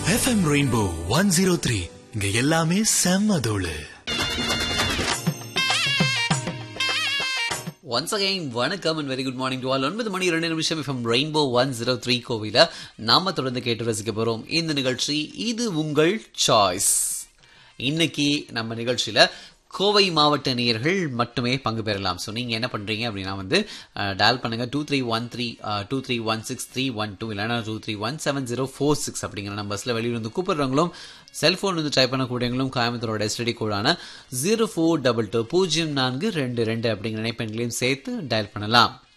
FM Rainbow one zero three இங்க எல்லாமே செம்ம தோளு ஒன்ஸ் அகைன் வணக்கம் and very good morning to all ஒன்பது மணி ரெண்டு நிமிஷம் from Rainbow one zero three கோவில நாம தொடர்ந்து கேட்டு ரசிக்க போறோம் இந்த நிகழ்ச்சி இது உங்கள் சாய்ஸ் இன்னைக்கு நம்ம நிகழ்ச்சியில கோவை மாவட்ட நேயர்கள் மட்டுமே பங்கு பெறலாம் ஸோ நீங்கள் என்ன பண்ணுறீங்க அப்படின்னா வந்து டயல் பண்ணுங்க two three one three two three one six three one two இல்லைனா two three one seven zero four six அப்படிங்கிற நம்பர்ஸில் வெளியிருந்து கூப்பிடுறவங்களும் செல்ஃபோன் வந்து டைப் பண்ணக்கூடியவங்களும் கோயம்புத்தூரோட எஸ்டிடி கோடான ஜீரோ ஃபோர் டபுள் டூ பூஜ்ஜியம் நான்கு ரெண்டு ரெண்டு அப்படிங்கிற இணைப்பெண்களையும் சேர்த்து டயல் பண்ணலாம்